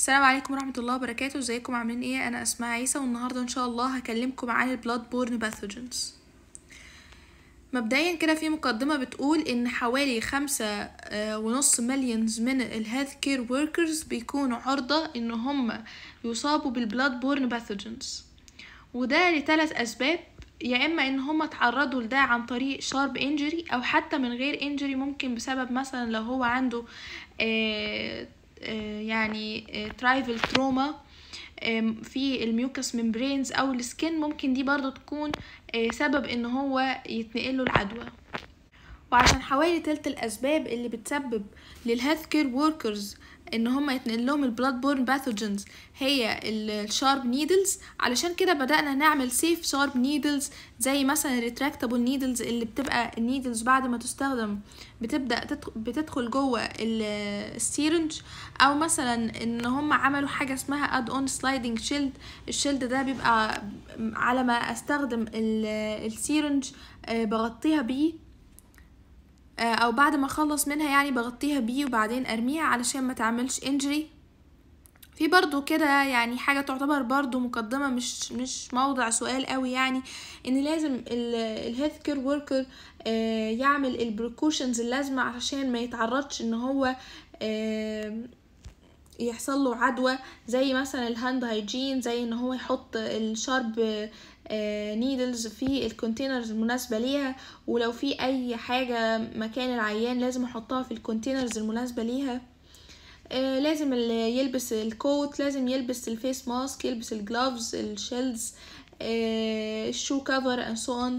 السلام عليكم ورحمة الله وبركاته ازيكم عاملين ايه انا اسماء عيسى والنهاردة ان شاء الله هكلمكم عن البلاد بورن باثوجنز مبدئيا كده في مقدمة بتقول ان حوالي خمسة آه، ونص مليونز من الهيلث كير وركرز بيكونوا عرضة ان هم يصابوا بالبلاد بورن باثوجنز وده لثلاث اسباب يا اما ان هم اتعرضوا لده عن طريق شارب انجري او حتى من غير انجري ممكن بسبب مثلا لو هو عنده آه آه يعني ترايفل تروما في الميوكس ممبرينز او السكين ممكن دي برضو تكون آه، سبب ان هو يتنقله العدوى وعشان حوالي تلت الاسباب اللي بتسبب للهيلث كير وركرز ان هم يتنقل لهم البلاد بورن باثوجنز هي الشارب نيدلز علشان كده بدأنا نعمل سيف شارب نيدلز زي مثلا الريتراكتابل نيدلز اللي بتبقى النيدلز بعد ما تستخدم بتبدأ تدخ- بتدخل جوه ال- السيرنج او مثلا ان هم عملوا حاجة اسمها اد اون سلايدنج شيلد الشيلد ده بيبقى على ما استخدم ال- السيرنج آه، بغطيها بيه آه، او بعد ما اخلص منها يعني بغطيها بيه وبعدين ارميها علشان ما تعملش انجري في برضو كده يعني حاجة تعتبر برضو مقدمة مش مش موضع سؤال قوي يعني ان لازم الهيلث كير وركر يعمل البريكوشنز اللازمة عشان ما يتعرضش ان هو آه، يحصل له عدوى زي مثلا الهاند هايجين زي ان هو يحط الشارب نيدلز في الكونتينرز المناسبة ليها ولو في اي حاجة مكان العيان لازم احطها في الكونتينرز المناسبة ليها آه، لازم ال- يلبس الكوت لازم يلبس الفيس ماسك يلبس الجلوفز الشيلدز الشو كفر and so on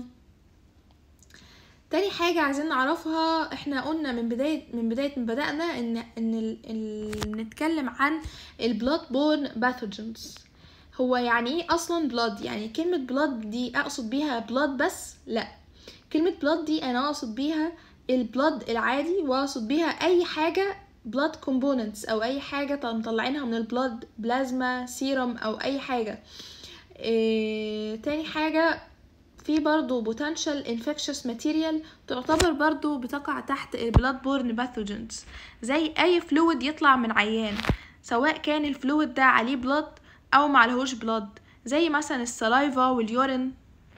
تاني حاجة عايزين نعرفها احنا قلنا من بداية من بداية ما بدأنا ان ان ال... ال... نتكلم عن البلاد بورن باثوجنز هو يعني ايه اصلا بلاد يعني كلمة بلاد دي اقصد بيها بلاد بس لا كلمة بلاد دي انا اقصد بيها البلاد العادي واقصد بيها اي حاجة بلاد كومبوننتس او اي حاجة طب مطلعينها من البلاد بلازما سيرم او اي حاجة إيه تاني حاجة في برضو potential infectious material تعتبر برضو بتقع تحت البلاد بورن باثوجنز زي اي فلويد يطلع من عيان سواء كان الفلويد ده عليه بلاد او معلهوش بلاد زي مثلا السلايفا واليورين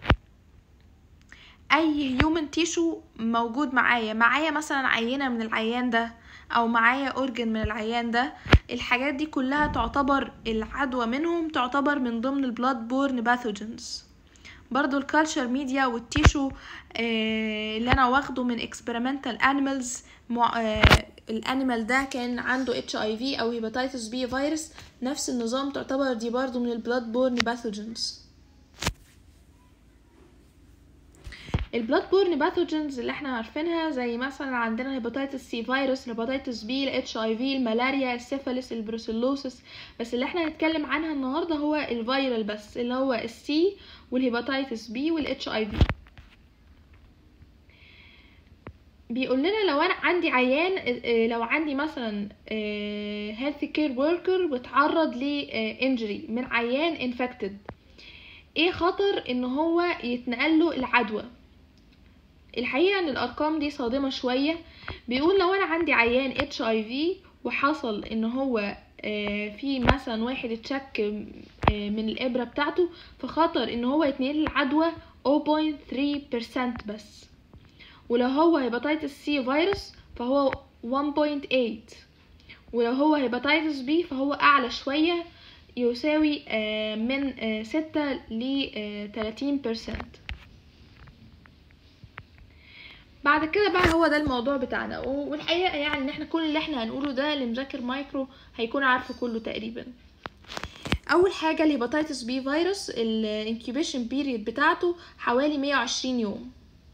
اي هيومن تيشو موجود معايا معايا مثلا عينة من العيان ده او معايا اورجن من العيان ده الحاجات دي كلها تعتبر العدوى منهم تعتبر من ضمن البلاد بورن باثوجنز برضو الكالتشر ميديا والتيشو آه، اللي انا واخده من experimental animals مع آه، الانيمال ده كان عنده اتش اي في او هيباتيتس بي فيروس نفس النظام تعتبر دي برضو من البلاد بورن باثوجنز البلاد بورن باثوجنز اللي احنا عارفينها زي مثلا عندنا الهيباتيتس سي فيروس الهيباتيتس بي الاتش اي في الملاريا السيفاليس البروسيلوسيس بس اللي احنا هنتكلم عنها النهارده هو الفيرال بس اللي هو السي والهيباتيتس بي والاتش اي في بيقول لنا لو انا عندي عيان آه، لو عندي مثلا هيلث كير وركر واتعرض لانجري من عيان انفكتد ايه خطر ان هو يتنقل له العدوى الحقيقه ان الارقام دي صادمه شويه بيقول لو انا عندي عيان اتش اي في وحصل ان هو آه، في مثلا واحد اتشك آه، من الابره بتاعته فخطر ان هو يتنقل العدوى 0.3% بس ولو هو هيباتيتس سي فيروس فهو 1.8 ولو هو هيباتيتس بي فهو اعلى شويه يساوي آه، من آه، ستة ل تلاتين بيرسنت بعد كده بقى هو ده الموضوع بتاعنا و- والحقيقة يعني ان احنا كل اللي احنا هنقوله ده اللي مذاكر مايكرو هيكون عارفه كله تقريبا اول حاجة الهيباتيتس بي فيروس الانكيوبيشن بيريد بتاعته حوالي 120 يوم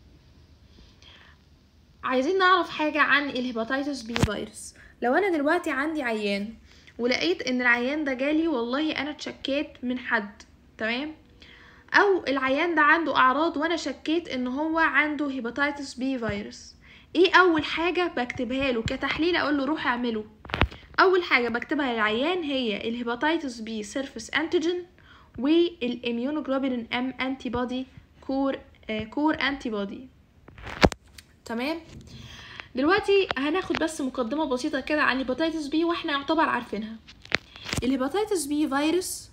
عايزين نعرف حاجة عن الهيباتيتس بي فيروس لو انا دلوقتي عندي عيان ولقيت ان العيان ده جالي والله انا اتشكيت من حد تمام او العيان ده عنده اعراض وانا شكيت ان هو عنده هيباتيتس بي فيروس ايه اول حاجة بكتبها له كتحليل اقول له روح اعمله اول حاجة بكتبها للعيان هي الهيباتيتس بي سيرفيس انتيجين والاميونوجلوبولين ام انتي بودي كور آه كور انتي بودي تمام دلوقتي هناخد بس مقدمة بسيطة كده عن الهيباتيتس بي واحنا يعتبر عارفينها الهيباتيتس بي فيروس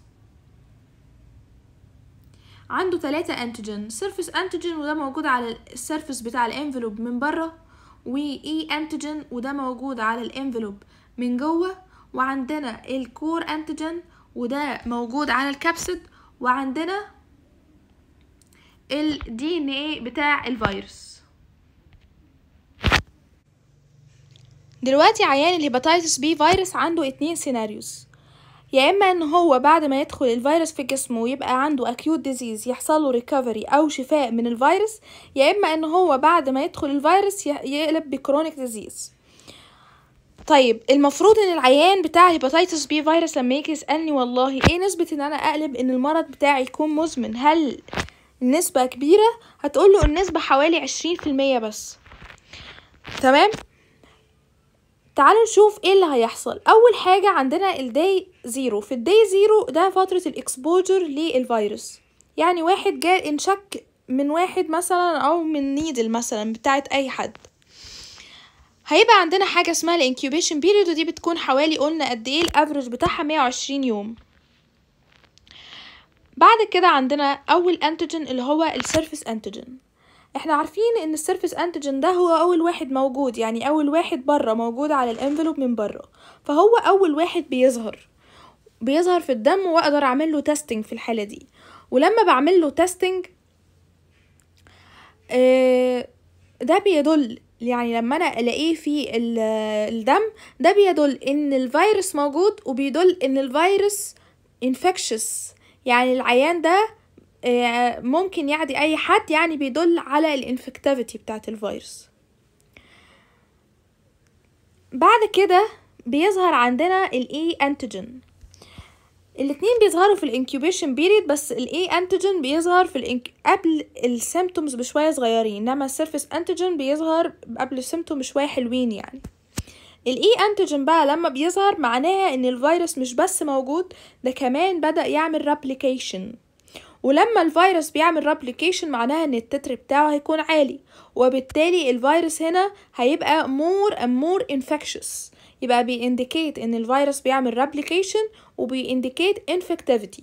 عنده تلاتة انتيجين سيرفيس انتيجين وده موجود على السيرفيس بتاع الانفلوب من بره واي انتيجين وده موجود على الانفلوب من جوه وعندنا الكور انتيجين وده موجود على الكبسد وعندنا الدي ان ايه بتاع الفيروس دلوقتي عيان الهيباتيتس بي فيروس عنده اتنين سيناريوز يا اما ان هو بعد ما يدخل الفيروس في جسمه ويبقى عنده acute disease يحصل له ريكفري او شفاء من الفيروس يا اما ان هو بعد ما يدخل الفيروس يقلب بكرونيك ديزيز طيب المفروض ان العيان بتاع هيباتيتس بي فيروس لما يجي يسالني والله ايه نسبه ان انا اقلب ان المرض بتاعي يكون مزمن هل النسبه كبيره هتقول له النسبه حوالي عشرين في المية بس تمام تعالوا نشوف ايه اللي هيحصل اول حاجة عندنا الداي زيرو في الداي زيرو ده فترة الاكسبوجر للفيروس يعني واحد جاء انشك من واحد مثلا او من نيدل مثلا بتاعت اي حد هيبقى عندنا حاجة اسمها الانكيوبيشن بيريود ودي بتكون حوالي قلنا قد ايه الافرج بتاعها مية وعشرين يوم بعد كده عندنا اول انتيجين اللي هو السيرفيس انتيجين احنا عارفين ان السيرفيس انتيجين ده هو اول واحد موجود يعني اول واحد بره موجود على الانفلوب من بره فهو اول واحد بيظهر بيظهر في الدم واقدر اعمل له تيستنج في الحاله دي ولما بعمل له تيستنج ده بيدل يعني لما انا الاقيه في الدم ده بيدل ان الفيروس موجود وبيدل ان الفيروس انفكشس يعني العيان ده ممكن يعدي اي حد يعني بيدل على الانفكتيفيتي بتاعت الفيروس بعد كده بيظهر عندنا الاي انتيجين الاتنين بيظهروا في الانكيوبيشن بيريد بس الاي انتيجين بيظهر في الانك... قبل السيمتومز بشويه صغيرين انما السيرفيس انتيجين بيظهر قبل السيمتوم بشويه حلوين يعني الاي انتيجين بقى لما بيظهر معناها ان الفيروس مش بس موجود ده كمان بدا يعمل رابليكيشن ولما الفيروس بيعمل رابليكيشن معناها ان التتر بتاعه هيكون عالي وبالتالي الفيروس هنا هيبقى more and more infectious يبقى بيindicate ان الفيروس بيعمل replication وبيindicate infectivity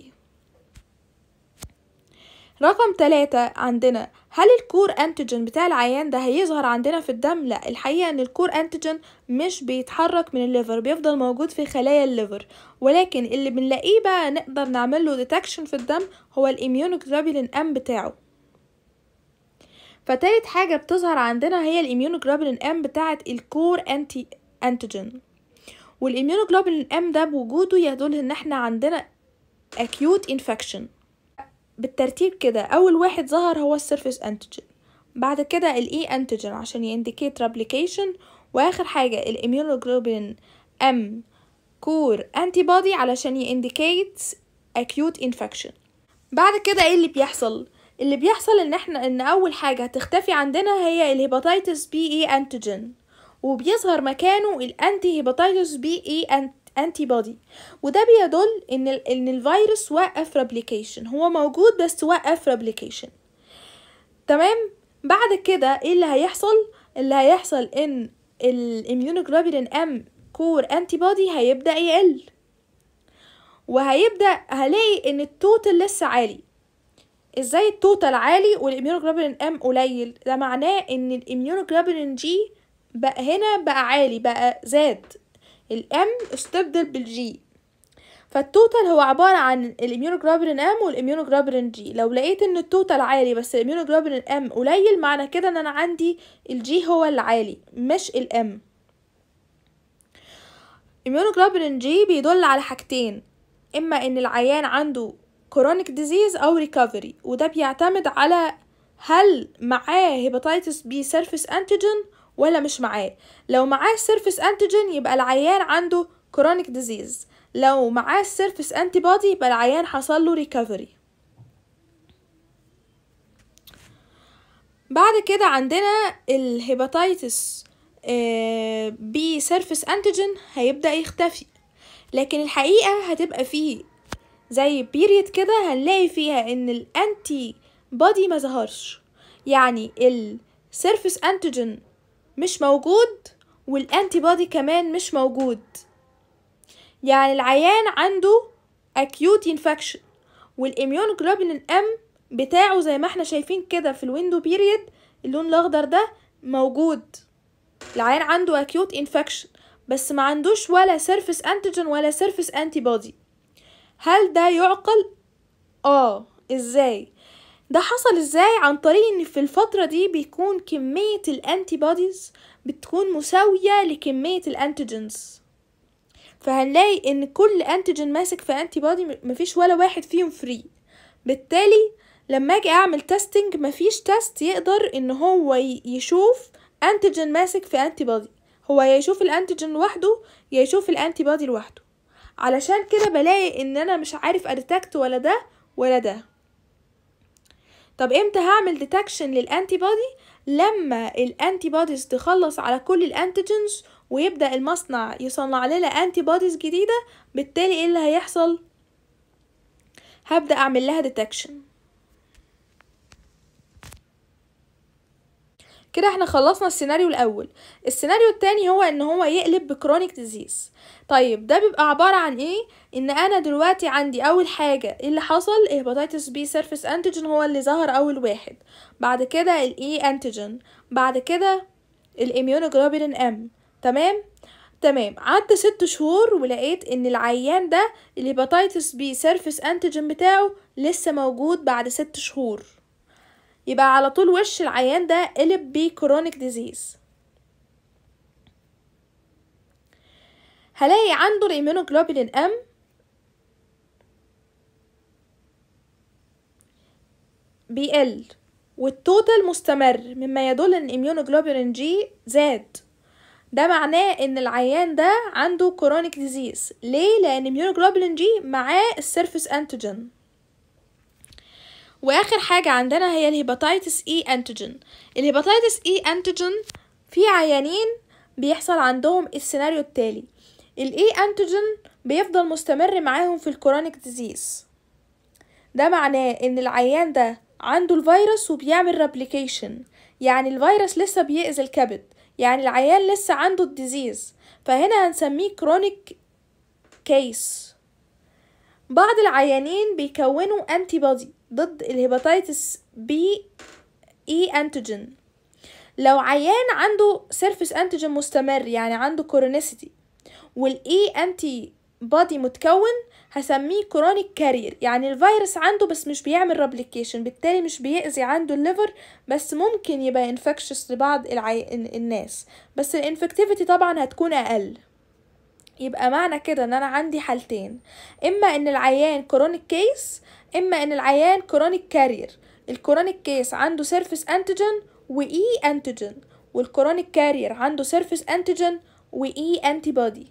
رقم تلاتة عندنا هل الكور انتيجين بتاع العيان ده هيظهر عندنا في الدم لا الحقيقة ان الكور انتيجين مش بيتحرك من الليفر بيفضل موجود في خلايا الليفر ولكن اللي بنلاقيه بقى نقدر نعمله ديتكشن في الدم هو الاميونوجلوبولين ام بتاعه فتالت حاجة بتظهر عندنا هي الاميونوجلوبولين ام بتاعة الكور انتي انتيجين والاميونوجلوبولين ام ده بوجوده يدل ان احنا عندنا acute infection بالترتيب كده اول واحد ظهر هو السيرفيس انتيجين بعد كده الاي انتيجين عشان ينديكيت رابليكيشن واخر حاجه الاميونوجلوبولين ام كور انتي بودي علشان ينديكيت acute infection بعد كده ايه اللي بيحصل اللي بيحصل ان احنا ان اول حاجه هتختفي عندنا هي الهيباتيتس بي اي انتيجين وبيظهر مكانه الانتي هيباتيتس بي اي انتي بودي وده بيدل ان ال ان الفيروس وقف ريبليكيشن هو موجود بس وقف ريبليكيشن تمام بعد كده ايه اللي هيحصل اللي هيحصل ان الاميونوجلوبولين ام كور انتي بودي هيبدا يقل وهيبدا هلاقي ان التوتال لسه عالي ازاي التوتال عالي والاميونوجلوبولين ام قليل ده معناه ان الاميونوجلوبولين جي بقى هنا بقى عالي بقى زاد الام استبدل بالجي فالتوتال هو عبارة عن الاميونوجلوبولين ام والاميونوجلوبولين جي لو لقيت ان التوتال عالي بس الاميونوجلوبولين ام قليل معنى كده ان انا عندي الجي هو اللي عالي مش الام immunoglobulin جي بيدل على حاجتين اما ان العيان عنده chronic disease او recovery وده بيعتمد على هل معاه هيباتيتس بي سيرفيس انتيجين ولا مش معاه لو معاه السيرفيس انتيجين يبقى العيان عنده chronic disease لو معاه السيرفيس انتي بودي يبقى العيان حصل له ريكفري بعد كده عندنا الهيباتيتس بي سيرفيس انتيجين هيبدا يختفي لكن الحقيقه هتبقى فيه زي بيريد كده هنلاقي فيها ان الانتي بودي ما ظهرش يعني السيرفيس انتيجين مش موجود والانتي بودي كمان مش موجود يعني العيان عنده acute infection والاميونوجلوبولين ام بتاعه زي ما احنا شايفين كده في الويندو بيريد اللون الاخضر ده موجود العيان عنده acute infection بس ما عندوش ولا سيرفيس انتيجين ولا سيرفيس انتي بودي هل ده يعقل اه ازاي ده حصل ازاي عن طريق ان في الفترة دي بيكون كمية الانتي بوديز بتكون مساوية لكمية الانتيجينز فهنلاقي ان كل انتيجين ماسك في انتي بودي مفيش ولا واحد فيهم فري بالتالي لما اجي اعمل تيستنج مفيش تيست يقدر ان هو يشوف انتيجين ماسك في انتي بودي هو يا يشوف الانتيجين لوحده يا يشوف الانتي بودي لوحده علشان كده بلاقي ان انا مش عارف اديتكت ولا ده ولا ده طب امتى هعمل ديتكشن للانتي بودي لما الانتي بوديز تخلص على كل الانتيجنز ويبدا المصنع يصنع لنا انتي بوديز جديده بالتالي ايه اللي هيحصل هبدا اعمل لها ديتكشن كده احنا خلصنا السيناريو الاول السيناريو التاني هو ان هو يقلب بكرونيك ديزيز طيب ده بيبقى عبارة عن ايه ان انا دلوقتي عندي اول حاجة ايه اللي حصل هيباتيتس بي سيرفيس انتيجين هو اللي ظهر اول واحد بعد كده الاي انتيجين بعد كده الاميونوجلوبولين ام تمام تمام قعدت ست شهور ولقيت ان العيان ده الهيباتيتس بي سيرفيس انتيجين بتاعه لسه موجود بعد ست شهور يبقى على طول وش العيان ده قلب بيه كرونيك ديزيز هلاقي عنده الإيمونوجلوبولين ام بيقل والتوتال مستمر مما يدل ان الإيمونوجلوبولين جي زاد ده معناه ان العيان ده عنده كرونيك ديزيز ليه لان الإيمونوجلوبولين جي معاه السيرفيس انتيجين واخر حاجه عندنا هي الهيباتيتس اي انتيجين الهيباتيتس اي انتيجين في عيانين بيحصل عندهم السيناريو التالي الاي انتيجين بيفضل مستمر معاهم في الكورونيك ديزيز ده معناه ان العيان ده عنده الفيروس وبيعمل ريبليكيشن يعني الفيروس لسه بيأذي الكبد يعني العيان لسه عنده الديزيز فهنا هنسميه كرونيك كيس بعض العيانين بيكونوا انتي بودي ضد الهيباتيتس بي اي انتيجين لو عيان عنده سيرفيس انتيجين مستمر يعني عنده كورونيسيتي والاي انتي بودي متكون هسميه كرونيك كارير يعني الفيروس عنده بس مش بيعمل ريبليكيشن بالتالي مش بيأذي عنده الليفر بس ممكن يبقى انفكشس لبعض العي... الناس بس الانفكتيفيتي طبعا هتكون اقل يبقى معنى كده ان انا عندي حالتين اما ان العيان كرونيك كيس اما ان العيان كرونيك كارير الكرونيك كيس عنده سيرفيس انتيجين واي انتيجين والكرونيك كارير عنده سيرفيس انتيجين واي انتي بودي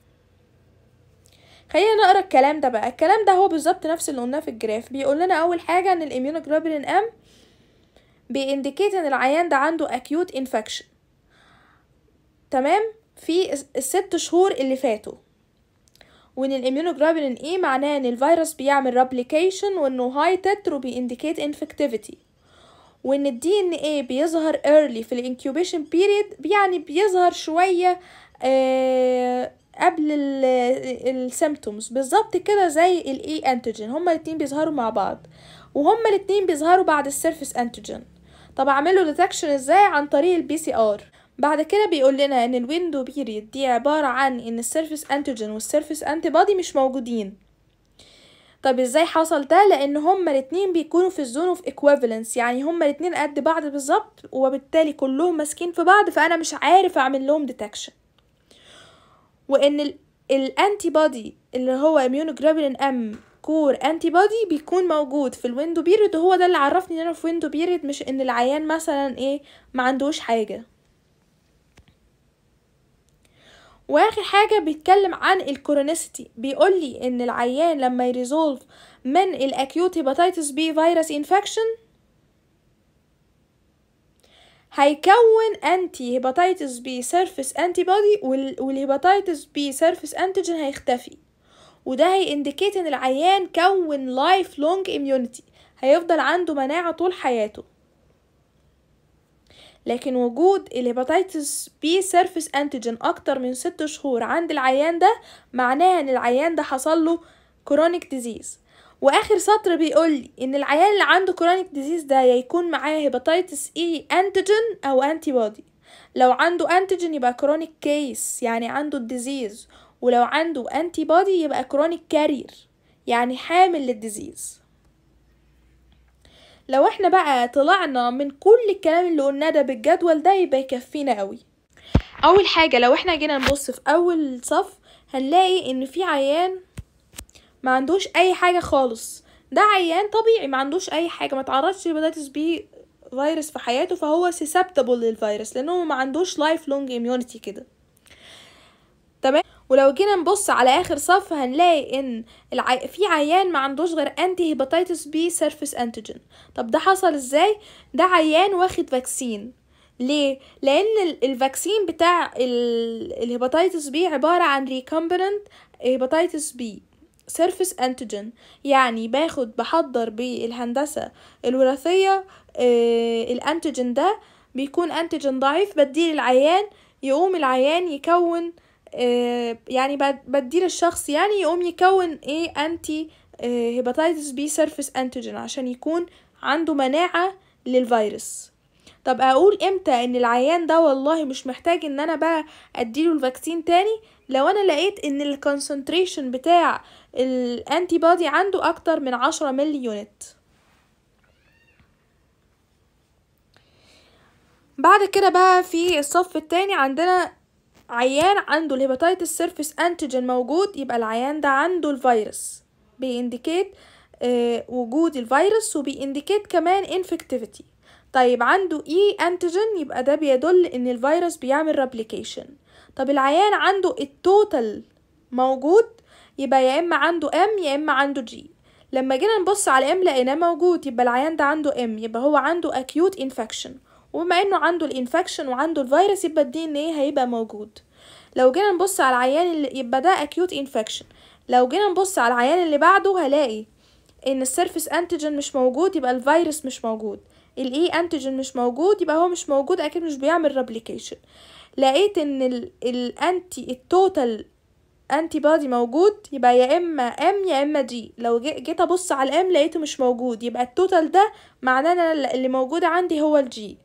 خلينا نقرا الكلام ده بقى الكلام ده هو بالظبط نفس اللي قلناه في الجراف بيقول لنا اول حاجه ان الاميونوجلوبولين ام بينديكيت ان العيان ده عنده اكيوت انفكشن تمام في الست شهور اللي فاتوا وان الاميونوجلوبولين ايه معناه ان الفيروس بيعمل ريبليكيشن وانه هاي تتر وبينديكيت انفكتيفيتي وان الدي ان ايه بيظهر early في الانكيوبيشن بيريد يعني بيظهر شويه آه قبل السيمتومز بالظبط كده زي الاي انتيجين هما الاتنين بيظهروا مع بعض وهما الاتنين بيظهروا بعد السيرفيس انتيجين طب اعمله ديتكشن ازاي عن طريق البي سي ار بعد كده بيقول لنا ان الويندو بيريد دي عبارة عن ان السيرفيس انتيجين والسيرفيس انتي بودي مش موجودين طب ازاي حصل ده لان هما الاتنين بيكونوا في الزون اوف ايكويفالنس يعني هما الاتنين قد بعض بالظبط وبالتالي كلهم ماسكين في بعض فانا مش عارف اعمل لهم ديتكشن وان الانتي بودي اللي هو اميونوجلوبولين ام كور انتي بودي بيكون موجود في الويندو بيريد وهو ده اللي عرفني ان انا في ويندو بيريد مش ان العيان مثلا ايه ما عندوش حاجه واخر حاجة بيتكلم عن الكورونيسيتي بيقول لي ان العيان لما يريزولف من الاكيوت هيباتيتس بي فيروس انفكشن هيكون انتي هيباتيتس بي سيرفيس انتي بودي والهيباتيتس بي سيرفيس انتيجين هيختفي وده هينديكيت ان العيان كون لايف لونج اميونيتي هيفضل عنده مناعة طول حياته لكن وجود الهيباتيتس بي سيرفيس انتيجين اكتر من ست شهور عند العيان ده معناه ان العيان ده حصل له كرونيك ديزيز واخر سطر بيقول لي ان العيان اللي عنده كرونيك ديزيز ده يا يكون معاه هيباتيتس اي انتيجين او انتي بودي لو عنده انتيجين يبقى كرونيك كيس يعني عنده الديزيز ولو عنده انتي بودي يبقى كرونيك كارير يعني حامل للديزيز لو احنا بقى طلعنا من كل الكلام اللي قلناه ده بالجدول ده يبقى يكفينا قوي اول حاجة لو احنا جينا نبص في اول صف هنلاقي ان في عيان ما عندوش اي حاجة خالص ده عيان طبيعي ما عندوش اي حاجة ما تعرضش لهيباتيتس بي فيروس في حياته فهو susceptible للفيروس لانه ما عندوش لايف لونج immunity كده تمام ولو جينا نبص على اخر صف هنلاقي ان الع... في عيان ما عندوش غير انتي هيباتيتس بي سيرفيس انتيجين طب ده حصل ازاي ده عيان واخد فاكسين ليه لان ال- الفاكسين بتاع ال- الهيباتيتس بي عباره عن ريكومبيننت هيباتيتس بي سيرفيس انتيجين يعني باخد بحضر بالهندسه الوراثيه آه الانتيجين ده بيكون انتيجين ضعيف بديه للعيان يقوم العيان يكون آه يعني بد- بديه للشخص يعني يقوم يكون ايه انتي هيباتيتس بي سيرفيس انتيجين عشان يكون عنده مناعه للفيروس طب اقول امتى ان العيان ده والله مش محتاج ان انا بقى اديله الفاكسين تاني لو انا لقيت ان الكونسنتريشن بتاع الانتي بودي عنده اكتر من عشرة ملي يونت بعد كده بقى في الصف التاني عندنا عيان عنده الهيباتيتس سيرفيس انتيجين موجود يبقى العيان ده عنده الفيروس بينديكيت آه وجود الفيروس وبينديكيت كمان انفكتيفيتي طيب عنده اي انتيجين يبقى ده بيدل ان الفيروس بيعمل ريبليكيشن طب العيان عنده التوتال موجود يبقى يا اما عنده ام يا اما عنده جي لما جينا نبص على ام لقيناه موجود يبقى العيان ده عنده ام يبقى هو عنده acute infection وبما انه عنده الانفكشن وعنده الفيروس يبقى الدي ان ايه هيبقى موجود لو جينا نبص على العيان اللي يبقى ده acute infection لو جينا نبص على العيان اللي بعده هلاقي ان السيرفيس انتيجين مش موجود يبقى الفيروس مش موجود الاي انتيجين مش موجود يبقى هو مش موجود اكيد مش بيعمل ريبليكيشن لقيت ان الانتي التوتال انتي بودي موجود يبقى يا اما ام يا اما جي لو جي- جيت ابص على الام لقيته مش موجود يبقى التوتال ده معناه ان أنا اللي موجود عندي هو الجي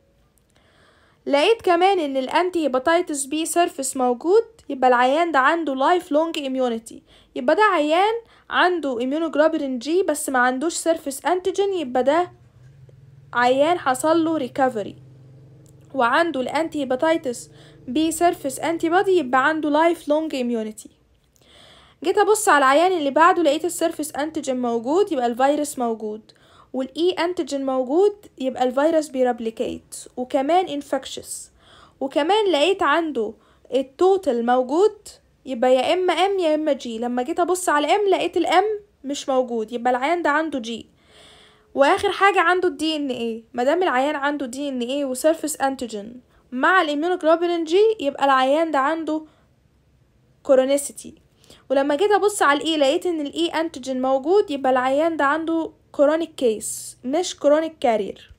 لقيت كمان ان الانتي هيباتيتس بي سيرفيس موجود يبقى العيان ده عنده لايف لونج اميونيتي يبقى ده عيان عنده immunoglobulin جي بس ما عندوش سيرفيس انتيجين يبقى ده عيان حصل له ريكفري وعنده الانتي هيباتيتس بي سيرفيس انتي بودي يبقى عنده لايف لونج اميونيتي جيت ابص على العيان اللي بعده لقيت السيرفيس انتيجين موجود يبقى الفيروس موجود والاي انتيجين موجود يبقى الفيروس بيرابليكيت وكمان انفكشس وكمان لقيت عنده التوتال موجود يبقى يا اما ام يا اما جي لما جيت ابص على ام لقيت الام مش موجود يبقى العيان ده عنده جي واخر حاجه عنده الدي ان ايه مادام العيان عنده دي ان ايه وسيرفيس انتيجين مع الاميونوجلوبولين جي يبقى العيان ده عنده كورونيسيتي ولما جيت ابص على الاي لقيت ان الاي انتيجين موجود يبقى العيان ده عنده كورونيك كيس مش كورونيك كارير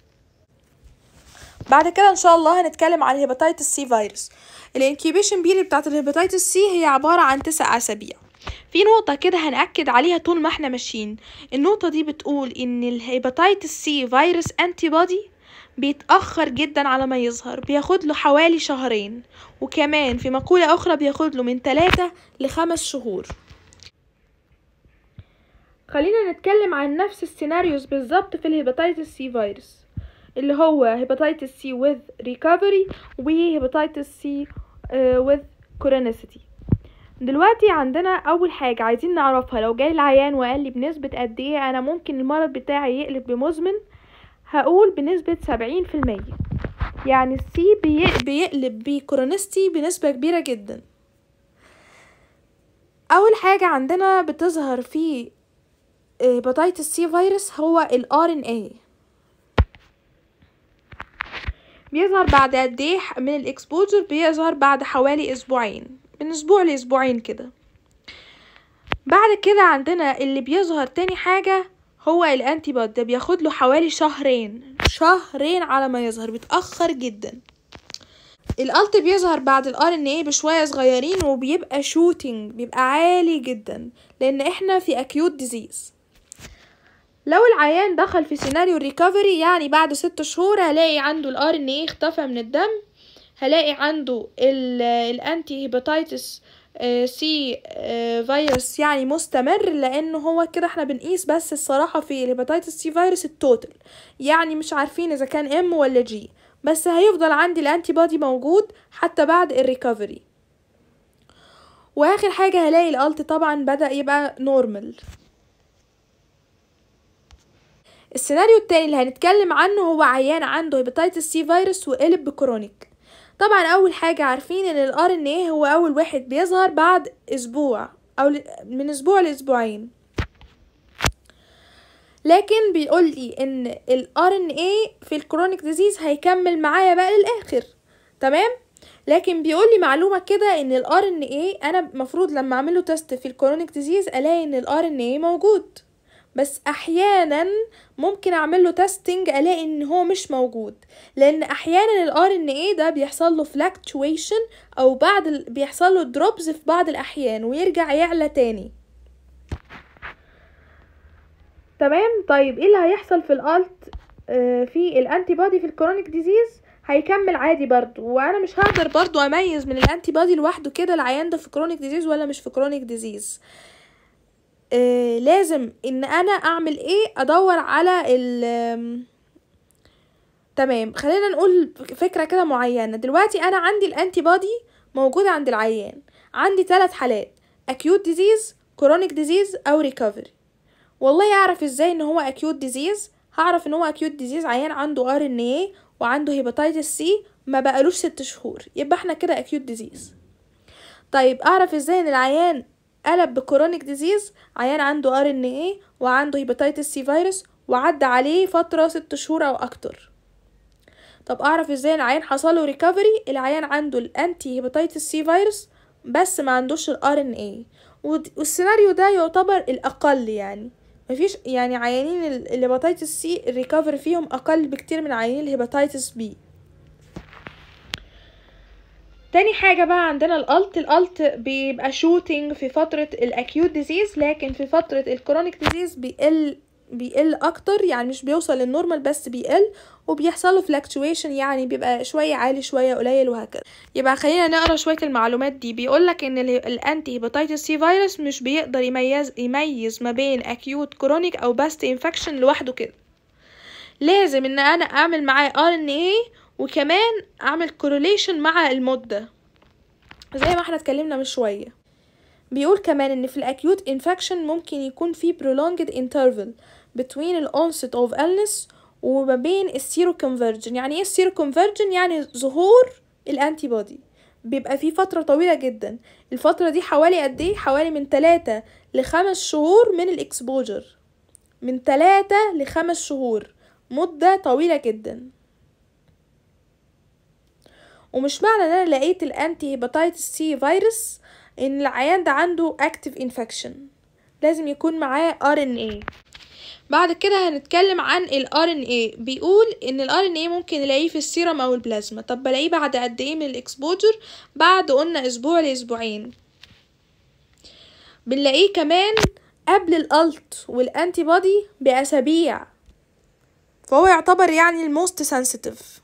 بعد كده ان شاء الله هنتكلم عن الهيباتيتس سي فيروس الانكيوبيشن بيريد بتاعت الهيباتيتس سي هي عباره عن تسع اسابيع في نقطة كده هنأكد عليها طول ما احنا ماشيين النقطة دي بتقول ان الهيباتيتس سي فيروس انتي بودي بيتأخر جدا على ما يظهر بياخد له حوالي شهرين وكمان في مقولة أخرى بياخد له من ثلاثة لخمس شهور خلينا نتكلم عن نفس السيناريوز بالظبط في الهيباتيتس سي فيروس اللي هو هيباتيتس سي with recovery وهيباتيتس سي with chronicity دلوقتي عندنا اول حاجة عايزين نعرفها لو جاي العيان وقال لي بنسبة قد ايه انا ممكن المرض بتاعي يقلب بمزمن هقول بنسبة سبعين في المية يعني السي بي بيقلب بكورونستي بنسبة كبيرة جدا اول حاجة عندنا بتظهر في هيباتيتس سي فيروس هو ال RNA بيظهر بعد قد ايه من الاكسبوجر بيظهر بعد حوالي اسبوعين من اسبوع لاسبوعين كده بعد كده عندنا اللي بيظهر تاني حاجة هو الانتي بودي ده بياخد له حوالي شهرين شهرين على ما يظهر بيتأخر جدا الالت بيظهر بعد الار ان ايه بشويه صغيرين وبيبقى شوتينج بيبقى عالي جدا لان احنا في اكيوت ديزيز لو العيان دخل في سيناريو الريكفري يعني بعد ست شهور هلاقي عنده الار ان ايه اختفى من الدم هلاقي عنده الانتي هيباتيتس سي فيروس يعني مستمر لان هو كده احنا بنقيس بس الصراحه في الهيباتيتس سي فيروس التوتال يعني مش عارفين اذا كان ام ولا جي بس هيفضل عندي الانتي بودي موجود حتى بعد الريكفري واخر حاجه هلاقي الالت طبعا بدا يبقى نورمال السيناريو التاني اللي هنتكلم عنه هو عيان عنده هيباتيتس سي فيروس وقلب بكرونيك طبعا اول حاجه عارفين ان الار ان ايه هو اول واحد بيظهر بعد اسبوع او من اسبوع لاسبوعين لكن بيقول لي ان الار ان ايه في الكرونيك ديزيز هيكمل معايا بقى للاخر تمام لكن بيقول لي معلومه كده ان الار ان ايه انا المفروض لما اعمل له تيست في الكرونيك ديزيز الاقي ان الار ان ايه موجود بس احيانا ممكن اعمل له تيستنج الاقي ان هو مش موجود لان احيانا الار ان ايه ده بيحصل له فلاكتويشن او بعد ال... بيحصل له دروبز في بعض الاحيان ويرجع يعلى تاني تمام طيب ايه اللي هيحصل في الالت آه في الانتي بودي في الكرونيك ديزيز هيكمل عادي برضو وانا مش هقدر برضو اميز من الانتي بودي لوحده كده العيان ده في كرونيك ديزيز ولا مش في كرونيك ديزيز آه لازم ان انا اعمل ايه ادور على ال تمام خلينا نقول فكره كده معينه دلوقتي انا عندي الانتي بودي موجوده عند العيان عندي ثلاث حالات اكيوت ديزيز كرونيك ديزيز او ريكفري والله اعرف ازاي ان هو اكيوت ديزيز هعرف ان هو اكيوت ديزيز عيان عنده ار ان ايه وعنده هيباتيتس سي ما بقالوش ست شهور يبقى احنا كده اكيوت ديزيز طيب اعرف ازاي ان العيان قلب بكرونيك ديزيز عيان عنده ار ان ايه وعنده هيباتيتس سي فيروس وعدى عليه فتره ست شهور او اكتر طب اعرف ازاي العيان حصله ريكفري العيان عنده الانتي هيباتيتس سي فيروس بس ما عندوش الار ان ايه والسيناريو ده يعتبر الاقل يعني مفيش يعني عيانين الهيباتيتس سي الريكفري فيهم اقل بكتير من عيانين الهيباتيتس بي تاني حاجة بقى عندنا الالت الالت بيبقى شوتينج في فترة الاكيوت ديزيز لكن في فترة الكرونيك ديزيز بيقل بيقل اكتر يعني مش بيوصل للنورمال بس بيقل وبيحصل له فلكتويشن يعني بيبقى شويه عالي شويه قليل وهكذا يبقى خلينا نقرا شويه المعلومات دي بيقول لك ان الانتي هيباتيتس سي فيروس مش بيقدر يميز يميز ما بين اكيوت كرونيك او باست انفكشن لوحده كده لازم ان انا اعمل معاه ار ان ايه وكمان اعمل كورليشن مع المده زي ما احنا اتكلمنا من شويه بيقول كمان ان في الاكيوت انفكشن ممكن يكون في prolonged interval between ال onset of illness وما بين السيرو conversion يعني ايه السيرو conversion يعني ظهور الانتي بودي بيبقى في فترة طويلة جدا الفترة دي حوالي قد ايه حوالي من تلاتة لخمس شهور من الاكسبوجر من تلاتة لخمس شهور مدة طويلة جدا ومش معنى ان انا لقيت الانتي هيباتيتس سي فيروس ان العيان ده عنده اكتف انفكشن لازم يكون معاه ار ان ايه بعد كده هنتكلم عن الار ان ايه بيقول ان الار ان ايه ممكن نلاقيه في السيرم او البلازما طب بلاقيه بعد قد ايه من الاكسبوجر بعد قلنا اسبوع لاسبوعين بنلاقيه كمان قبل الالت والانتي بودي باسابيع فهو يعتبر يعني الموست سنسيتيف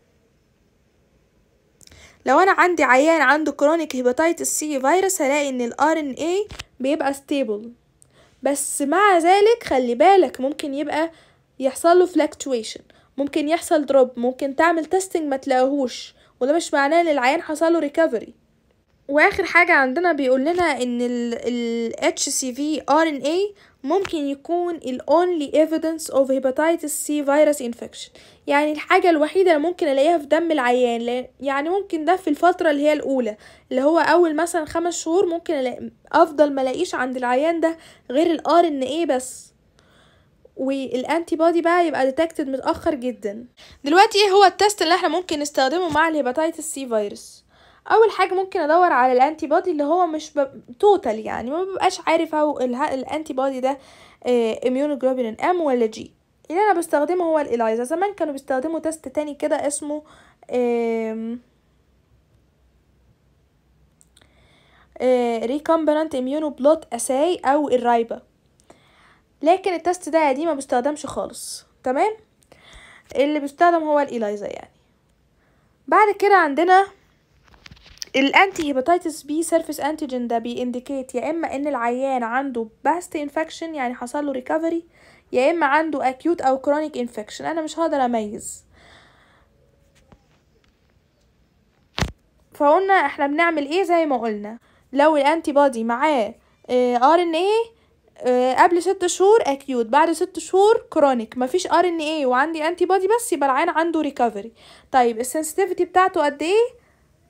لو انا عندي عيان عنده كرونيك هيباتيتس سي فيروس هلاقي ان الار ان اي بيبقى ستيبل بس مع ذلك خلي بالك ممكن يبقى يحصل له فلكتويشن ممكن يحصل دروب ممكن تعمل تيستنج ما تلاقيهوش وده مش معناه ان العيان حصل له ريكفري واخر حاجة عندنا بيقول لنا ان ال HCV RNA ممكن يكون ال only evidence of hepatitis C virus infection يعني الحاجة الوحيدة اللي ممكن الاقيها في دم العيان يعني ممكن ده في الفترة اللي هي الاولى اللي هو اول مثلا خمس شهور ممكن ألاقي افضل ملاقيش عند العيان ده غير ال RNA بس والانتي بودي بقى يبقى ديتكتد متاخر جدا دلوقتي ايه هو التست اللي احنا ممكن نستخدمه مع الهيباتيتس سي فيروس اول حاجه ممكن ادور على الانتي بودي اللي هو مش ب... توتال يعني ما ببقاش عارف هو الانتي بودي ده اميونوجلوبولين ام ولا جي اللي انا بستخدمه هو الإلايزا زمان كانوا بيستخدموا تيست تاني كده اسمه ريكومبنانت اميونو بلوت اساي او الرايبة لكن التست ده دي ما بيستخدمش خالص تمام اللي بيستخدم هو الإلايزا يعني بعد كده عندنا الانتي هيباتيتس بي سيرفيس انتيجين ده بيindicate يا اما ان العيان عنده باست انفكشن يعني حصل له ريكفري يا اما عنده اكيوت او كرونيك انفكشن انا مش هقدر اميز فقلنا احنا بنعمل ايه زي ما قلنا لو الانتي بودي معاه ار ان ايه قبل ست شهور اكيوت بعد ست شهور كرونيك مفيش ار ان ايه وعندي انتي بودي بس يبقى العيان عنده ريكفري طيب السنسيتيفيتي بتاعته قد ايه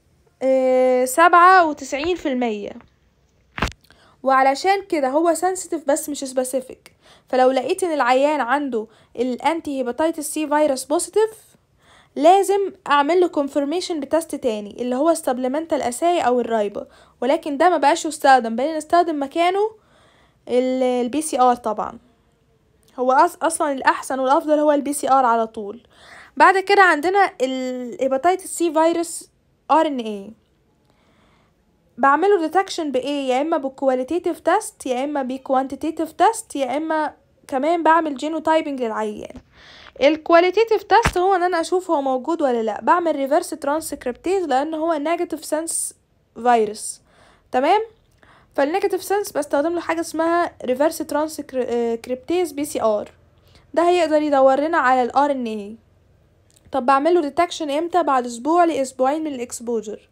سبعة وتسعين في المية وعلشان كده هو سنسيتيف بس مش سبيسيفيك فلو لقيت ان العيان عنده الانتي هيباتيتس سي فيروس بوزيتيف لازم اعمل له كونفirmation بتست تاني اللي هو السبلمنتال اساي او الرايبه ولكن ده ما بقاش يستخدم بقينا نستخدم مكانه البي سي ار طبعا هو أص اصلا الاحسن والافضل هو البي سي ار على طول بعد كده عندنا الهيباتيتس سي فيروس ار ان ايه بعمله ديتكشن بايه يا اما بكواليتيتيف تيست يا اما بكوانتيتيف تيست يا اما كمان بعمل جينوتايبنج للعيان الكواليتيتيف تيست هو ان انا اشوف هو موجود ولا لا بعمل ريفرس ترانسكريبتيز لان هو نيجاتيف سنس فيروس تمام فالنيجاتيف سنس بستخدم له حاجه اسمها ريفرس ترانسكريبتيز بي سي ار ده هيقدر يدور لنا على الار ان ايه طب بعمله ديتكشن امتى بعد اسبوع لاسبوعين من الاكسبوجر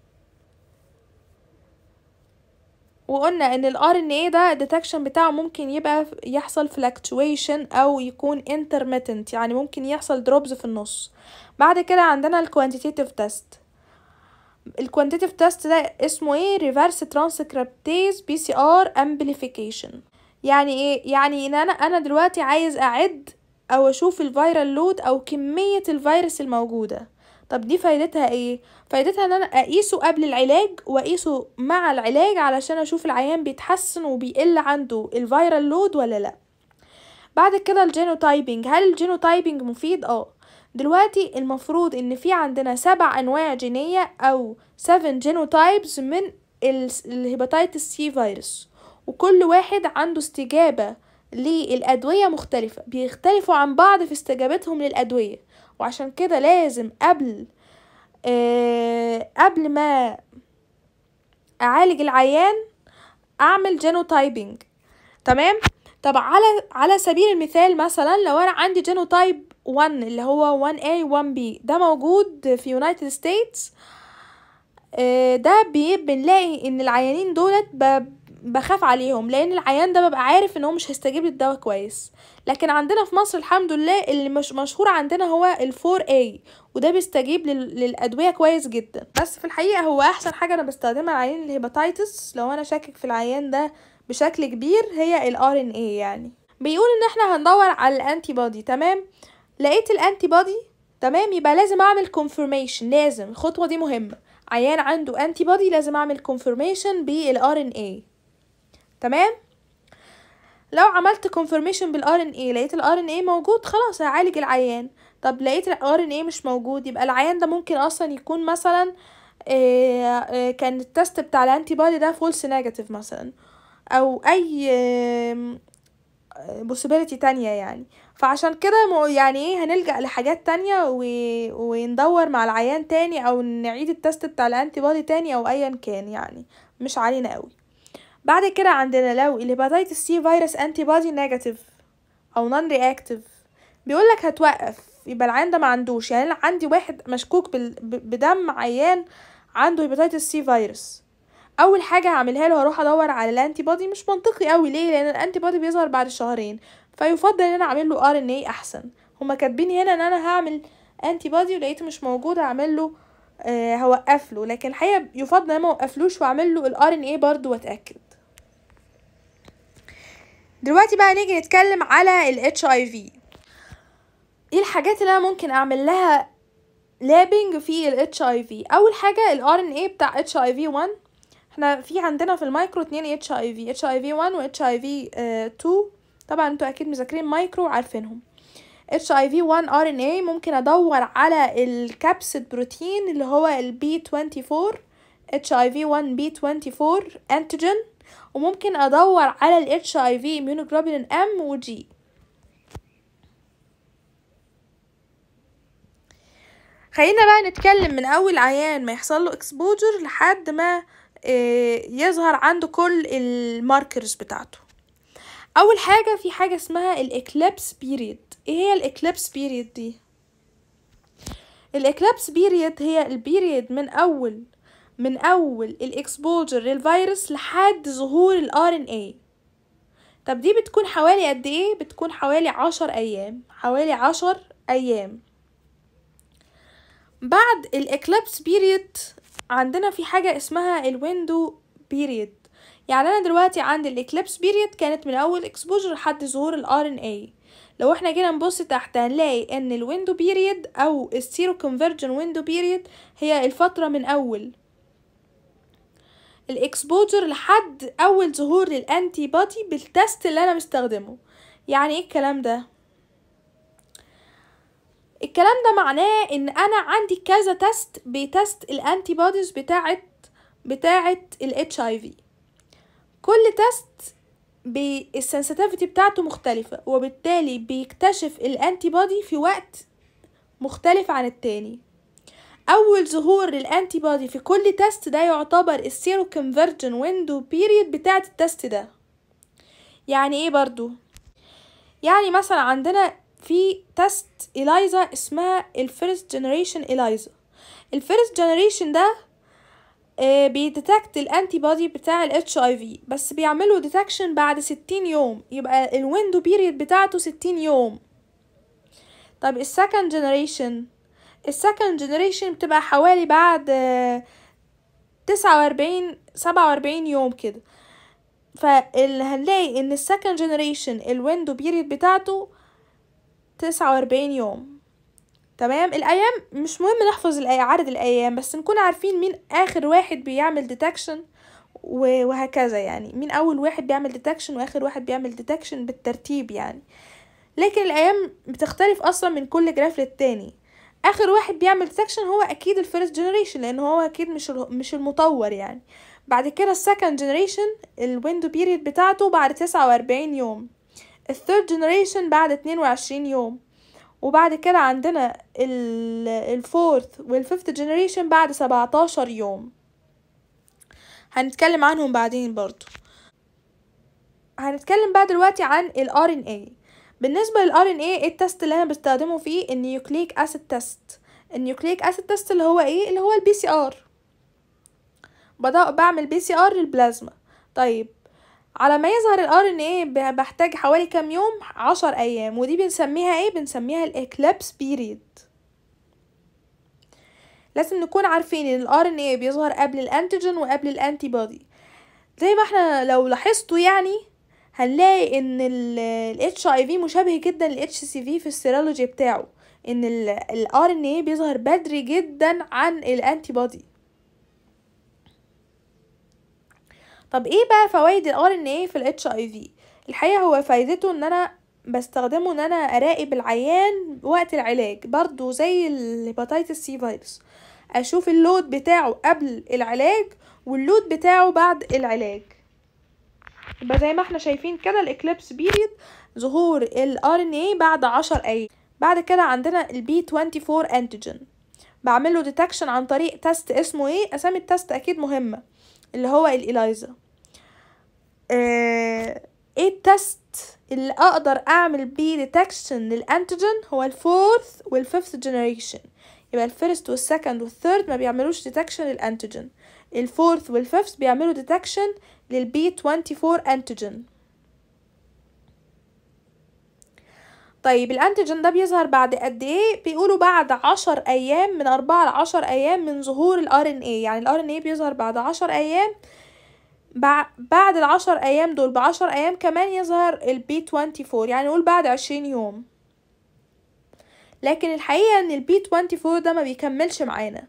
وقلنا ان الار ان ايه ده الديتكشن بتاعه ممكن يبقى يحصل fluctuation او يكون intermittent يعني ممكن يحصل دروبز في النص بعد كده عندنا الكوانتيتيف تيست الكوانتيتيف تيست ده اسمه ايه ريفرس ترانسكريبتيز بي سي ار امبليفيكيشن يعني ايه يعني ان انا انا دلوقتي عايز اعد او اشوف الفيرال لود او كمية الفيروس الموجودة طب دي فايدتها ايه فايدتها ان انا اقيسه قبل العلاج واقيسه مع العلاج علشان اشوف العيان بيتحسن وبيقل عنده الفيرال لود ولا لا بعد كده الجينوتايبنج هل الجينوتايبنج مفيد اه دلوقتي المفروض ان في عندنا سبع انواع جينية او 7 جينوتايبس من الهيباتيتس سي فيروس وكل واحد عنده استجابة للأدوية مختلفة بيختلفوا عن بعض في استجابتهم للأدوية وعشان كده لازم قبل آه قبل ما أعالج العيان أعمل جينوتايبنج تمام طب على على سبيل المثال مثلا لو أنا عندي جينوتايب 1 اللي هو 1A 1B ده موجود في يونايتد ستيتس آه ده بنلاقي ان العيانين دولت بخاف عليهم لان العيان ده ببقى عارف ان هو مش هيستجيب للدواء كويس لكن عندنا في مصر الحمد لله اللي مش مشهور عندنا هو الفور اي وده بيستجيب لل... للادويه كويس جدا بس في الحقيقه هو احسن حاجه انا بستخدمها لعيان الهيباتيتس لو انا شاكك في العيان ده بشكل كبير هي الار ان اي يعني بيقول ان احنا هندور على الانتي بودي تمام لقيت الانتي بودي تمام يبقى لازم اعمل كونفirmation لازم الخطوه دي مهمه عيان عنده انتي بودي لازم اعمل كونفirmation بالار ان اي تمام لو عملت confirmation بالار ان اي لقيت الار ان اي موجود خلاص هعالج العيان طب لقيت الار ان اي مش موجود يبقى العيان ده ممكن اصلا يكون مثلا إيه إيه كان التست بتاع الانتي بودي ده فولس نيجاتيف مثلا او اي possibility تانية يعني فعشان كده يعني ايه هنلجأ لحاجات تانية و... وندور مع العيان تاني او نعيد التست بتاع الانتي بودي تاني او ايا كان يعني مش علينا قوي بعد كده عندنا لو الهيباتيتس سي فيروس انتي بودي نيجاتيف او نون رياكتيف بيقول لك هتوقف يبقى العيان ده ما عندوش يعني انا عندي واحد مشكوك بال... بدم عيان عنده هيباتيتس سي فيروس اول حاجه هعملها له هروح ادور على الانتي بودي مش منطقي قوي ليه لان الانتي بودي بيظهر بعد شهرين فيفضل ان انا اعمل له ار ان اي احسن هما كاتبين هنا ان انا هعمل انتي بودي ولقيته مش موجود اعمل له آه هوقف له لكن الحقيقه يفضل ان ما اوقفلوش واعمل له الار ان اي برضه واتاكد دلوقتي بقى نيجي نتكلم على ال HIV ايه الحاجات اللي انا ممكن اعمل لها لابنج في ال HIV اول حاجة ال RNA بتاع HIV 1 احنا في عندنا في المايكرو اتنين HIV HIV 1 و HIV 2 طبعا انتوا اكيد مذاكرين مايكرو وعارفينهم اتش اي في 1 ار ان اي ممكن ادور على الكابسيد بروتين اللي هو البي 24 اتش اي في 1 بي 24 انتيجين وممكن ادور على الاتش اي في immunoglobulin ام وجي خلينا بقى نتكلم من اول عيان ما يحصل له اكسبوجر لحد ما يظهر عنده كل الماركرز بتاعته اول حاجه في حاجه اسمها الاكليبس بيريد ايه هي الاكليبس بيريد دي الاكليبس بيريد هي البيريد من اول من اول الاكسبوجر للفيروس لحد ظهور الار ان اي طب دي بتكون حوالي قد ايه بتكون حوالي عشر ايام حوالي عشر ايام بعد الاكليبس بيريد عندنا في حاجة اسمها الويندو بيريد يعني انا دلوقتي عندي الاكليبس بيريد كانت من اول اكسبوجر لحد ظهور الار ان اي لو احنا جينا نبص تحت هنلاقي ان الويندو بيريد او السيرو كونفرجن ويندو بيريد هي الفترة من اول الاكسبوجر لحد اول ظهور للانتي بودي بالتست اللي انا مستخدمه يعني ايه الكلام ده الكلام ده معناه ان انا عندي كذا تست بيتست الانتي بوديز بتاعت بتاعت الاتش اي في كل تست بالسنسيتيفيتي بتاعته مختلفة وبالتالي بيكتشف الانتي بودي في وقت مختلف عن التاني اول ظهور للانتي بودي في كل تست ده يعتبر السيرو كونفرجن ويندو بيريد بتاعت التست ده يعني ايه برضو يعني مثلا عندنا في تست إلايزا اسمها الفيرست جنريشن إلايزا الفيرست جنريشن ده آه بيديتكت الانتي بودي بتاع الاتش اي في بس بيعملوا ديتكشن بعد ستين يوم يبقى الويندو بيريد بتاعته ستين يوم طب السكند جنريشن السكند جنريشن بتبقى حوالي بعد تسعة وأربعين سبعة وأربعين يوم كده فاللي هنلاقي ان السكند جنريشن الويندو بيريد بتاعته تسعة وأربعين يوم تمام الأيام مش مهم نحفظ عدد الأيام بس نكون عارفين مين آخر واحد بيعمل ديتكشن وهكذا يعني مين أول واحد بيعمل ديتكشن وآخر واحد بيعمل ديتكشن بالترتيب يعني لكن الأيام بتختلف أصلا من كل جراف للتاني آخر واحد بيعمل ديتكشن هو أكيد الفيرست جنريشن لأن هو أكيد مش مش المطور يعني بعد كده السكند جنريشن الويندو بيريد بتاعته بعد تسعة وأربعين يوم الثيرد جنريشن بعد اتنين وعشرين يوم وبعد كده عندنا الفورث والفيفث جنريشن بعد سبعتاشر يوم هنتكلم عنهم بعدين برضو هنتكلم بقى دلوقتي عن ال RNA بالنسبة لل RNA ايه التست اللي انا بستخدمه فيه النيوكليك اسيد تيست النيوكليك اسيد تيست اللي هو ايه اللي هو البي سي ار بعمل بي سي ار للبلازما طيب على ما يظهر ال RNA بحتاج حوالي كام يوم عشر أيام ودي بنسميها ايه بنسميها الإكليبس بيريد لازم نكون عارفين ان ال RNA بيظهر قبل الانتيجين وقبل الانتي بودي زي ما احنا لو لاحظتوا يعني هنلاقي ان ال HIV مشابه جدا لل HCV في السيرولوجي بتاعه ان ال RNA بيظهر بدري جدا عن الانتي بودي طب ايه بقى فوائد ال RNA في ال HIV الحقيقة هو فايدته ان انا بستخدمه ان انا اراقب العيان وقت العلاج برضو زي الهيباتيتس سي فيروس اشوف اللود بتاعه قبل العلاج واللود بتاعه بعد العلاج يبقى زي ما احنا شايفين كده الاكليبس بيريد ظهور ال RNA بعد عشر ايام بعد كده عندنا البي 24 انتيجين بعمله ديتكشن عن طريق تيست اسمه ايه اسامي التيست اكيد مهمه اللي هو الإلايزا اه ايه التست اللي اقدر اعمل بيه ديتكشن للانتيجين هو الفورث والفيفث جنريشن يبقى الفيرست والسكند والثيرد ما بيعملوش ديتكشن للانتيجين الفورث والفيفث بيعملوا ديتكشن للبي 24 انتيجين طيب الانتيجين ده بيظهر بعد قد ايه بيقولوا بعد عشر ايام من اربعة لعشر ايام من ظهور الار ان اي يعني الار ان اي بيظهر بعد عشر ايام بعد العشر ايام دول بعشر ايام كمان يظهر البي 24 يعني نقول بعد عشرين يوم لكن الحقيقة ان البي 24 ده ما بيكملش معانا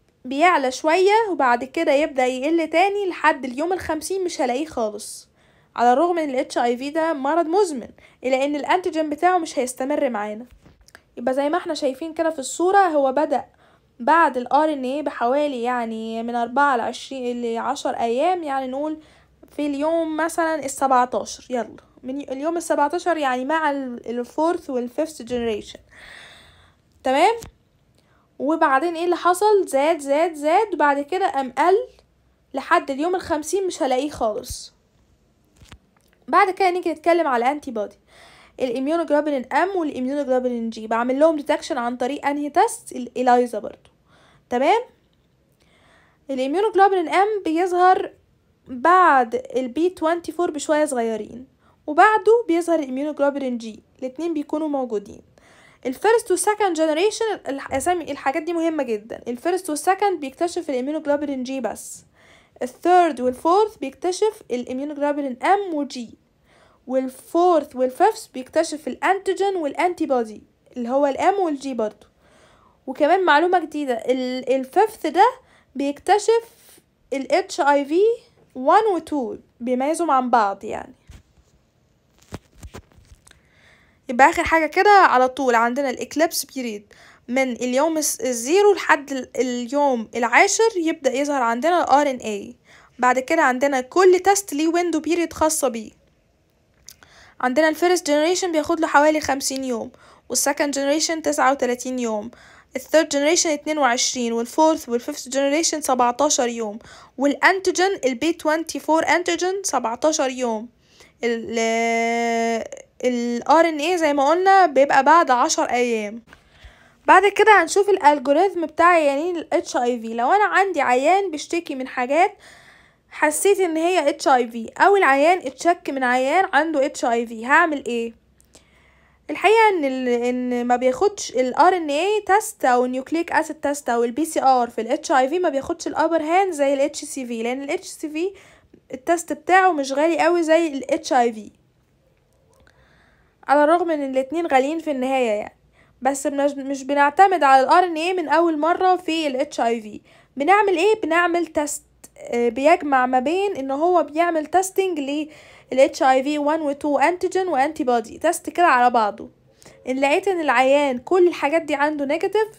بيعلى شوية وبعد كده يبدأ يقل تاني لحد اليوم الخمسين مش هلاقيه خالص على الرغم من الاتش اي في ده مرض مزمن الا ان الانتيجين بتاعه مش هيستمر معانا يبقى زي ما احنا شايفين كده في الصورة هو بدأ بعد ال RNA بحوالي يعني من أربعة لعشرين لعشر أيام يعني نقول في اليوم مثلا السبعتاشر يلا من اليوم السبعتاشر يعني مع الفورث والفيفث جنريشن تمام وبعدين ايه اللي حصل زاد زاد زاد وبعد كده قام قل لحد اليوم الخمسين مش هلاقيه خالص بعد كده نيجي نتكلم على الانتي بودي الاميونوجلوبولين ام والاميونوجلوبولين جي بعمل لهم ديتكشن عن طريق انهي تيست الاليزا برضو تمام الاميونوجلوبولين ام بيظهر بعد البي 24 بشويه صغيرين وبعده بيظهر الاميونوجلوبولين جي الاتنين بيكونوا موجودين الفيرست والسكند جنريشن الاسامي الحاجات دي مهمه جدا الفيرست والسكند بيكتشف الاميونوجلوبولين جي بس الثيرد والفورث بيكتشف الاميونوجلوبولين ام وجي والفورث والفيفث بيكتشف الانتيجين والانتي بودي اللي هو الام والجي برضو وكمان معلومة جديدة الفيفث ده بيكتشف ال HIV 1 و 2 بيميزهم عن بعض يعني يبقى اخر حاجة كده على طول عندنا الاكليبس بيريد من اليوم الزيرو لحد اليوم العاشر يبدأ يظهر عندنا ال RNA بعد كده عندنا كل تيست ليه ويندو بيريد خاصة بيه عندنا الفيرست جنريشن بياخد له حوالي خمسين يوم والسكند جنريشن تسعة وتلاتين يوم الثيرد جنريشن اتنين وعشرين والفورث والفيفث جنريشن سبعتاشر يوم والانتيجين البي توينتي فور انتيجين سبعتاشر يوم ال ال RNA زي ما قلنا بيبقى بعد عشر ايام بعد كده هنشوف الالجوريثم بتاع عيانين ال HIV لو انا عندي عيان بيشتكي من حاجات حسيت ان هي اتش اي في او العيان اتشك من عيان عنده اتش اي في هعمل ايه الحقيقه ان ال ان ما بياخدش الار ان اي تيست او النيوكليك اسيد تيست او البي سي ار في الاتش اي في ما بياخدش الابر هاند زي الاتش سي في لان الاتش سي في التست بتاعه مش غالي قوي زي الاتش اي في على الرغم ان الاتنين غاليين في النهايه يعني بس مش بنعتمد على الار ان اي من اول مره في الاتش اي في بنعمل ايه بنعمل تيست بيجمع ما بين ان هو بيعمل تيستنج لل HIV 1 و 2 انتيجين وانتي بودي تيست كده على بعضه ان لقيت ان العيان كل الحاجات دي عنده نيجاتيف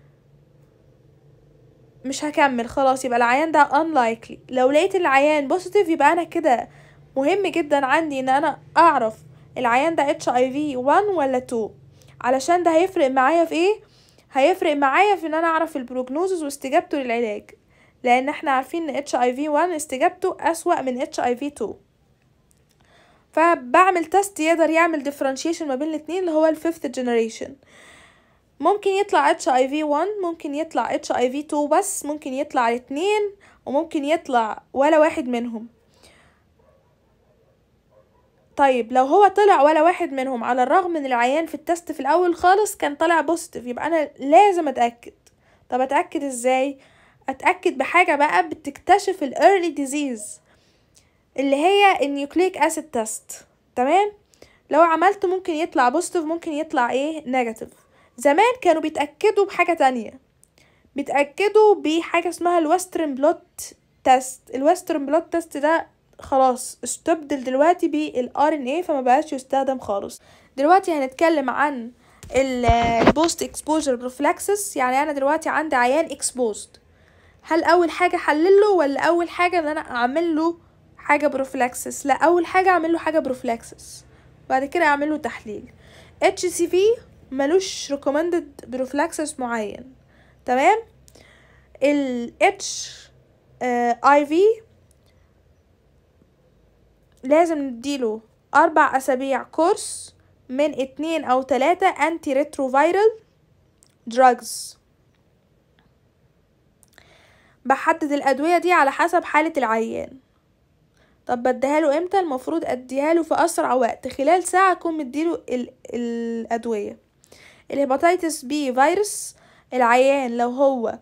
مش هكمل خلاص يبقى العيان ده unlikely لو لقيت العيان بوزيتيف يبقى انا كده مهم جدا عندي ان انا اعرف العيان ده HIV 1 ولا 2 علشان ده هيفرق معايا في ايه هيفرق معايا في ان انا اعرف البروجنوزز واستجابته للعلاج لان احنا عارفين ان اتش اي في 1 استجابته اسوأ من اتش اي في 2 فبعمل تيست يقدر يعمل differentiation ما بين الاتنين اللي هو الفيفث جنريشن ممكن يطلع اتش اي في 1 ممكن يطلع اتش اي في 2 بس ممكن يطلع الاتنين وممكن يطلع ولا واحد منهم طيب لو هو طلع ولا واحد منهم على الرغم من العيان في التست في الاول خالص كان طالع بوزيتيف يبقى انا لازم اتاكد طب اتاكد ازاي اتاكد بحاجه بقى بتكتشف الايرلي ديزيز اللي هي النيوكليك اسيد تيست تمام لو عملته ممكن يطلع بوزيتيف ممكن يطلع ايه نيجاتيف زمان كانوا بيتاكدوا بحاجه تانية بيتاكدوا بحاجه اسمها الويسترن بلوت تيست الويسترن بلوت تيست ده خلاص استبدل دلوقتي بالار ان اي فما بقاش يستخدم خالص دلوقتي هنتكلم عن البوست اكسبوجر بروفلاكسس يعني انا دلوقتي عندي عيان اكسبوزد هل اول حاجه احلله ولا اول حاجه ان انا اعمل له حاجه بروفلاكسس لا اول حاجه اعمل له حاجه بروفلاكسس بعد كده اعمل له تحليل اتش سي في ملوش ريكومندد بروفلاكسس معين تمام ال اتش اي في لازم نديله اربع اسابيع كورس من اتنين او تلاتة انتي ريتروفيرال دراجز بحدد الادويه دي على حسب حاله العيان طب بديها له امتى المفروض اديها له في اسرع وقت خلال ساعه اكون مديله ال- الادويه الهيباتيتس بي فيروس العيان لو هو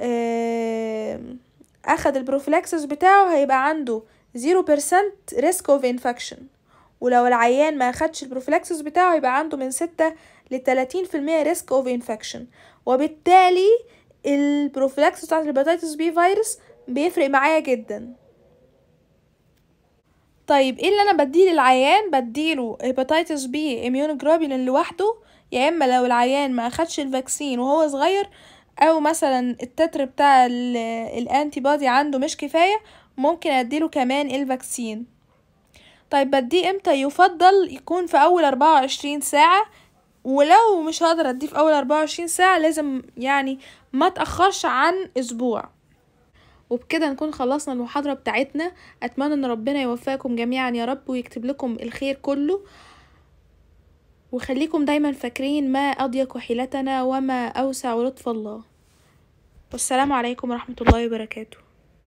اخد البروفلاكسس بتاعه هيبقى عنده زيرو بيرسنت ريسك اوف انفكشن ولو العيان ما اخدش البروفلاكسس بتاعه يبقى عنده من ستة لتلاتين في المية ريسك اوف انفكشن وبالتالي البروفلاكسس بتاعت الهيباتيتس بي فيروس بيفرق معايا جدا طيب ايه اللي انا بديه للعيان بديله هيباتيتس بي اميونوجلوبولين لوحده يا اما لو العيان ما اخدش الفاكسين وهو صغير او مثلا التتر بتاع الانتي بودي عنده مش كفايه ممكن اديله كمان الفاكسين طيب بديه امتى يفضل يكون في اول اربعة وعشرين ساعة ولو مش هقدر اديه في اول اربعة وعشرين ساعة لازم يعني ما تأخرش عن اسبوع وبكده نكون خلصنا المحاضرة بتاعتنا اتمنى ان ربنا يوفقكم جميعا يا رب ويكتب لكم الخير كله وخليكم دايما فاكرين ما اضيق حيلتنا وما اوسع لطف الله والسلام عليكم ورحمة الله وبركاته